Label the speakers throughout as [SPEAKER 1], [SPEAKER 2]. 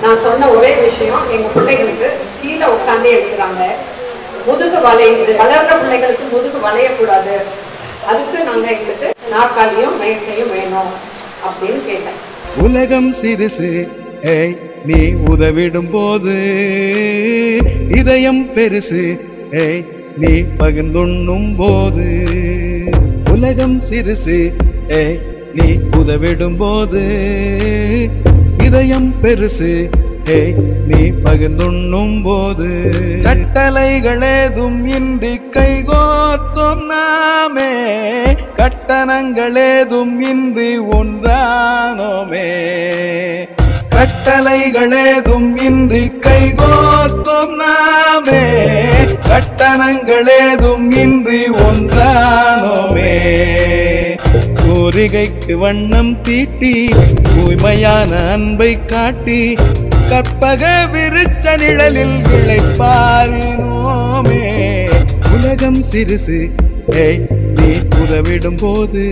[SPEAKER 1] நான் சொன்ன ஒரே விஷயம் எங்க பிள்ளைகளுக்கு கீழே உட்காந்தே இருக்கிறாங்க முதுகு வளையுது வளர்ற பிள்ளைகளுக்கு முதுகு வளையக்கூடாது அதுக்கு நாங்க எங்களுக்கு நாற்காலியும் மேசையும் வேணும் அப்படின்னு கேட்டேன்
[SPEAKER 2] உலகம் சிறுசு ஏய் நீ உதவிடும் போது இதயம் பெருசு ஏய் நீ பகிர்ந்துண்ணும் போது உலகம் சிறுசு ஏய் நீ உதவிடும் போது இதயம் பெருசு ஏய் நீ பகிர்ந்துண்ணும் போது கட்டளைகளேதும் இன்றி கைகோர்த்தோம் நாமே கட்டணங்களேதும் இன்றி ஒன்றானோமே கட்டளைகளேதும் இன்றி கைகோர்த்தோம் நாமே கட்டணங்களேதும் இன்றி ஒன்றானோமே கூரிகைக்கு வண்ணம் தீட்டி தூய்மையான அன்பை காட்டி கற்பக விருச்ச நிழலில் இழைப்பாரினோமே உலகம் சிறுசு ஏய் நீ உதவிடும் போது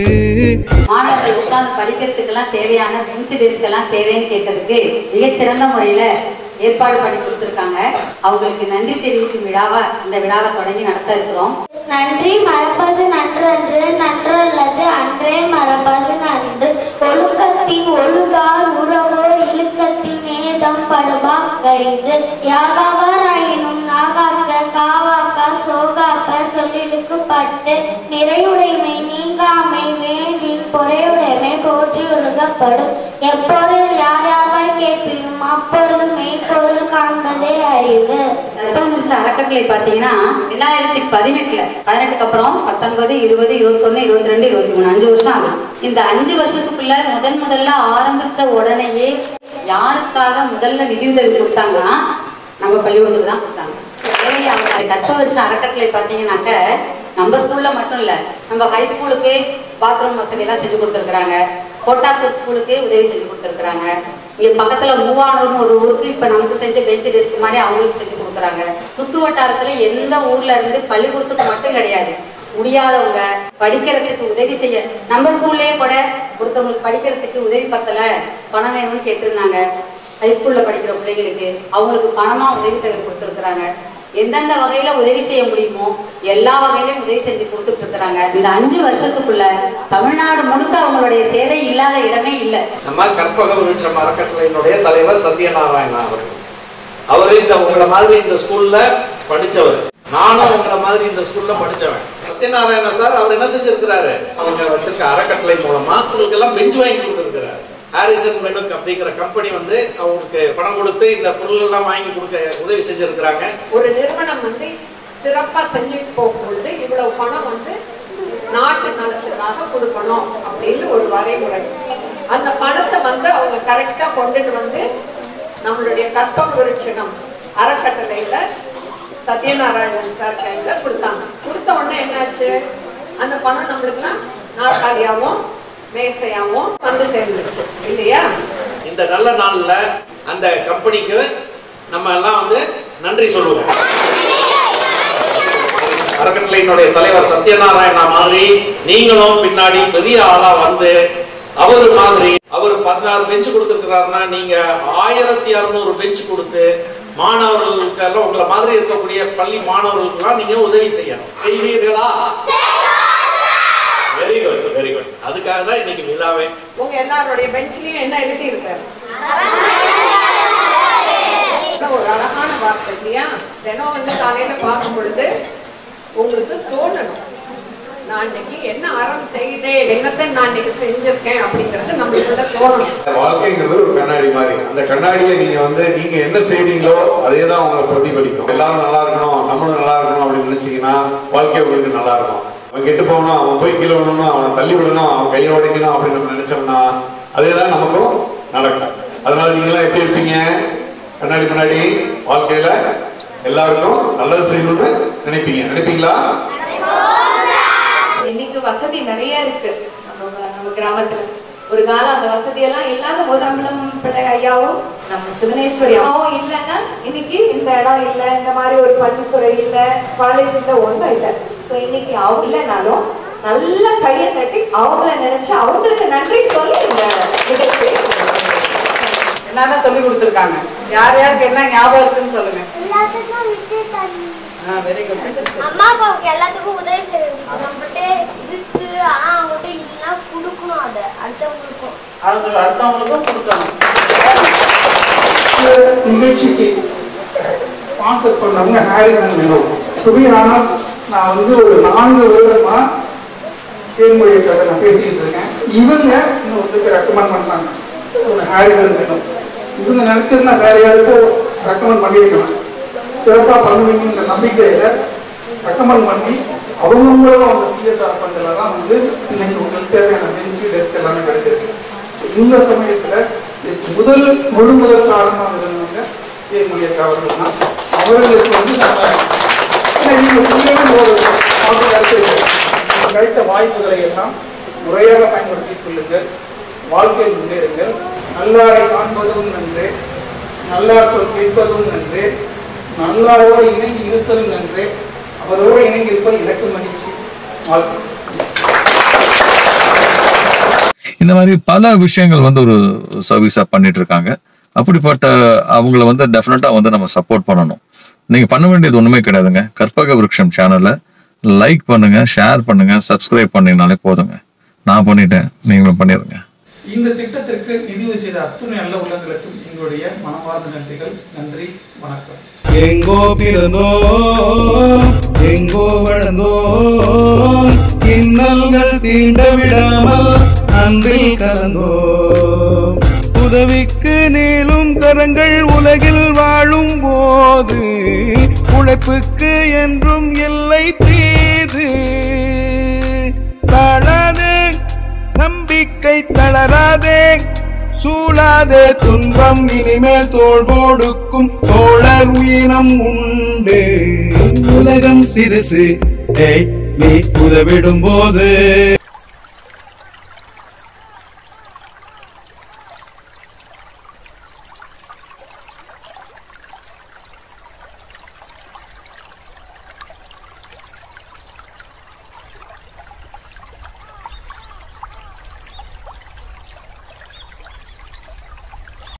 [SPEAKER 3] மாணவர்கள் உட்கார்ந்து படிக்கிறதுக்கெல்லாம் தேவையான பெஞ்ச் டெஸ்க் தேவைன்னு கேட்டதுக்கு மிகச்சிறந்த முறையில ஏற்பாடு பண்ணி கொடுத்துருக்காங்க அவங்களுக்கு நன்றி தெரிவிக்கும் விழாவா இந்த விழாவை தொடங்கி நடத்த இருக்கிறோம்
[SPEAKER 4] நன்றி மறப்பது நன்றன்று நன்றல்லது அன்றே மறப்பது நன்று ஒழுக்கத்தின் ஒழுகார் உறவோர் இழுக்கத்தின் ஏதம் படுபா கரிது யாகாவாராயினும் நாகாக்க காவாக்க சோகாப்ப சொல்லிலுக்கு பட்டு நிறையுடைமை நீங்காமை வேண்டின் பொறையுடைமை போற்றி ஒழுகப்படும் எப்பொருள் யார் யாராய் கேட்பினும் அப்பொருள் மெய்ப்பொருள் காண்பதே அறிவு
[SPEAKER 3] தத்துவமிருஷ அறக்கட்டளை பார்த்தீங்கன்னா ரெண்டாயிரத்தி பதினெட்டுல பதினெட்டுக்கு அப்புறம் பத்தொன்பது இருபது இருபத்தொன்னு இருபத்தி ரெண்டு இருபத்தி மூணு அஞ்சு வருஷம் ஆகுது இந்த அஞ்சு வருஷத்துக்குள்ள முதன் முதல்ல ஆரம்பிச்ச உடனேயே யாருக்காக முதல்ல நிதியுதவி கொடுத்தாங்கன்னா நம்ம பள்ளிக்கூடத்துக்கு தான் கொடுத்தாங்க ஏன் அவங்க தத்துவ வருஷம் அறக்கட்டளை பார்த்தீங்கன்னாக்க நம்ம ஸ்கூல்ல மட்டும் இல்ல நம்ம ஹை ஸ்கூலுக்கு பாத்ரூம் வசதி எல்லாம் செஞ்சு கொடுத்துருக்காங்க கோட்டாத்து ஸ்கூலுக்கு உதவி செஞ்சு கொடுத்துருக்காங்க இங்க பக்கத்துல மூவானூர்னு ஒரு ஊருக்கு இப்ப நமக்கு செஞ்ச பெஞ்ச் டெஸ்க் மாதிரி அவங்களுக்கு செஞ்சு கொடுக்குறாங்க சுத்து வட்டாரத்துல எந்த ஊர்ல இருந்து பள்ளிக்கூடத்துக்கு மட்டும் கிடையாது முடியாதவங்க படிக்கிறதுக்கு உதவி செய்ய நம்ம ஸ்கூல்லே கூட ஒருத்தவங்களுக்கு படிக்கிறதுக்கு உதவி பத்தல பணம் வேணும்னு கேட்டிருந்தாங்க ஹைஸ்கூல்ல படிக்கிற பிள்ளைங்களுக்கு அவங்களுக்கு பணமா உதவி தொகை கொடுத்துருக்குறாங்க எந்தெந்த வகையில உதவி செய்ய முடியுமோ எல்லா வகையிலும் உதவி செஞ்சு கொடுத்துட்டு இருக்கிறாங்க இந்த அஞ்சு வருஷத்துக்குள்ள தமிழ்நாடு முழுக்க அவங்களுடைய சேவை இல்லாத இடமே இல்லை
[SPEAKER 5] நம்ம கற்பக விருட்சம் அறக்கட்டளையினுடைய தலைவர் சத்யநாராயணா அவர்கள் அவரு இந்த உங்களை மாதிரி இந்த ஸ்கூல்ல படிச்சவர் நானும் உங்களை மாதிரி இந்த ஸ்கூல்ல படிச்சவன் சத்யநாராயண சார் அவர் என்ன செஞ்சிருக்கிறாரு அவங்க வச்சிருக்க அறக்கட்டளை மூலமா உங்களுக்கு எல்லாம் பெஞ்ச் வாங்கி கொடுத்துருக்கிறாரு ஹாரிசன் மெனுக் அப்படிங்கிற கம்பெனி வந்து அவங்களுக்கு பணம் கொடுத்து இந்த பொருள் எல்லாம் வாங்கி கொடுக்க உதவி செஞ்சிருக்கிறாங்க
[SPEAKER 1] ஒரு நிறுவனம் வந்து சிறப்பா செஞ்சுட்டு போகும்பொழுது இவ்வளவு பணம் வந்து நாட்டு நலத்துக்காக கொடுக்கணும் அப்படின்னு ஒரு வரைமுறை அந்த பணத்தை வந்து அவங்க கரெக்டா கொண்டுட்டு வந்து நம்மளுடைய கற்பம் விருட்சகம் அறக்கட்டளையில சத்யநாராயணன் சார் கையில கொடுத்தாங்க கொடுத்த உடனே என்னாச்சு அந்த பணம் நம்மளுக்குலாம் நாற்காலியாவும் மேசையாவும் வந்து சேர்ந்துருச்சு இல்லையா
[SPEAKER 5] இந்த நல்ல நாள்ல அந்த கம்பெனிக்கு நம்ம எல்லாம் வந்து நன்றி சொல்லுவோம் அறக்கட்டளையினுடைய தலைவர் சத்யநாராயணா மாதிரி நீங்களும் பின்னாடி பெரிய ஆளா வந்து அவர் மாதிரி அவர் பதினாறு பெஞ்ச் கொடுத்துருக்கிறாருன்னா நீங்க ஆயிரத்தி அறுநூறு பெஞ்ச் கொடுத்து மாணவர்களுக்கு எல்லாம் உங்களை மாதிரி இருக்கக்கூடிய பள்ளி மாணவர்களுக்கெல்லாம் நீங்க உதவி செய்யணும் செய்வீர்களா வெரி குட் வெரி குட் அதுக்காக தான் இன்னைக்கு விழாவே
[SPEAKER 1] உங்க எல்லாருடைய பெஞ்ச்லயும் என்ன எழுதி இருக்காரு ஒரு அழகான வார்த்தை இல்லையா தினம் வந்து காலையில பார்க்கும் பொழுது உங்களுக்கு தோணணும் நான் இன்னைக்கு என்ன அறம் செய்தேன் என்னத்தை நான் இன்னைக்கு செஞ்சிருக்கேன் அப்படிங்கிறது நம்மளுக்குள்ள தோணணும்
[SPEAKER 6] வாழ்க்கைங்கிறது ஒரு கண்ணாடி மாதிரி அந்த கண்ணாடியில நீங்க வந்து நீங்க என்ன செய்றீங்களோ அதே தான் உங்களை பிரதிபலிக்கும் எல்லாரும் நல்லா இருக்கணும் நம்மளும் நல்லா இருக்கணும் அப்படின்னு நினைச்சீங்கன்னா வாழ்க்கை உங்களுக்கு நல்லா இருக்கும் அவன் கெட்டு போகணும் அவன் போய் கீழே விடணும் அவனை தள்ளி விடணும் அவன் கையை உடைக்கணும் அப்படின்னு நம்ம நினைச்சோம்னா அதே தான் நமக்கும் நடக்கும் அதனால நீங்களாம் எப்படி இருப்பீங்க கண்ணாடி முன்னாடி வாழ்க்கையில எல்லாருக்கும் நல்லது செய்யணும்னு நினைப்பீங்க நினைப்பீங்களா
[SPEAKER 7] இன்னைக்கு வசதி நிறைய இருக்கு நம்ம நம்ம கிராமத்துல ஒரு காலம் அந்த வசதி எல்லாம் இல்லாத போது அம்பலம் பிள்ளை ஐயாவும் நம்ம சிவனேஸ்வரி அம்மாவும் இல்லைன்னா இன்னைக்கு இந்த இடம் இல்ல இந்த மாதிரி ஒரு பள்ளித்துறை இல்ல காலேஜ் இல்ல ஒன்றும் இல்ல ஸோ இன்னைக்கு அவங்க இல்லைனாலும் நல்ல கையை கட்டி அவங்கள நினைச்சு அவங்களுக்கு நன்றி சொல்லி இந்த நிகழ்ச்சியை
[SPEAKER 8] என்னென்ன சொல்லி கொடுத்துருக்காங்க யார் யாருக்கு என்ன ஞாபகம் இருக்குன்னு சொல்லுங்க
[SPEAKER 4] எல்லாத்துக்கும் விட்டு தண்ணி
[SPEAKER 8] வெரி குட்
[SPEAKER 4] அம்மா அப்பாவுக்கு எல்லாத்துக்கும் உதவி செய்யணும் நம்மகிட்ட இருக்கு ஆனா அவங்ககிட்ட இல்லைன்னா கொடுக்கணும் அதை அடுத்தவங்களுக்கும்
[SPEAKER 8] அடுத்த அடுத்தவங்களுக்கும் கொடுக்கணும்
[SPEAKER 9] இந்த நிகழ்ச்சிக்கு ஸ்பான்சர் பண்ணவங்க ஹாரிசன் மெனோ சுபி ஆனஸ் நான் வந்து ஒரு நான்கு வருடமா தேன்மொழியை கதை நான் பேசிக்கிட்டு இருக்கேன் இவங்க இன்னொருத்தருக்கு ரெக்கமெண்ட் பண்றாங்க ஒரு ஹாரிசன் மெனோ இவங்க நினைச்சிருந்தா வேற யாருக்கும் ரெக்கமெண்ட் பண்ணியிருக்கலாம் சிறப்பாக பண்ணுவீங்கிற நம்பிக்கையில ரெக்கமெண்ட் பண்ணி அவங்களும் அந்த சிஎஸ்ஆர் ஃபண்டில் தான் வந்து இன்னைக்கு உங்களுக்கு தேவையான பெஞ்சு டெஸ்க் எல்லாமே கிடைச்சிருக்கு இந்த சமயத்துல இதுக்கு முதல் முழு முதல் காரணமாக இருந்தவங்க தேன்மொழியக்கா அவர்கள் தான் அவர்களுக்கு வந்து நம்ம ஏன்னா இவங்க உண்மையிலே ஒரு அவங்க கிடைச்சது. நமக்கு கிடைத்த வாய்ப்புகளை எல்லாம் முறையாக பயன்படுத்திக் கொள்ளுங்கள் வாழ்க்கையில் முன்னேறுங்கள் நல்லாரை காண்பதும் நன்றே நல்லார் சொல் கேட்பதும் நன்றே நல்லாரோடு இணங்கி இருத்தலும் நன்றே அவரோடு இணங்கி இருப்பது எனக்கு மகிழ்ச்சி வாழ்க்கை
[SPEAKER 10] இந்த மாதிரி பல விஷயங்கள் வந்து ஒரு சர்வீஸா பண்ணிட்டு இருக்காங்க அப்படிப்பட்ட அவங்கள வந்து டெஃபினட்டா வந்து நம்ம சப்போர்ட் பண்ணணும் நீங்க பண்ண வேண்டியது ஒண்ணுமே கிடையாதுங்க கற்பக விருட்சம் சேனலை லைக் பண்ணுங்க ஷேர் பண்ணுங்க சப்ஸ்கிரைப் பண்ணீங்கனாலே போதுங்க நான் பண்ணிட்டேன் நீங்களும் பண்ணிடுங்க
[SPEAKER 9] இந்த திட்டத்திற்கு நிதியுதவி செய்த அத்துணை நல்ல உள்ளங்களுக்கும் எங்களுடைய மனமார்ந்த நன்றிகள் நன்றி வணக்கம்
[SPEAKER 2] எங்கோ பிறந்தோம் எங்கோ வளர்ந்தோம் இன்னல்கள் தீண்ட விடாமல் அன்பில் கலந்தோம் உதவிக்கு நீளும் கரங்கள் உலகில் வாழும் போது உழைப்புக்கு என்றும் இல்லை தீது தளராதே நம்பிக்கை தளராதே சூழாதே துன்பம் இனிமேல் தோள் கொடுக்கும் தோழர் உயிரம் உண்டு உலகம் சிறுசு ஏய் நீ உதவிடும் போது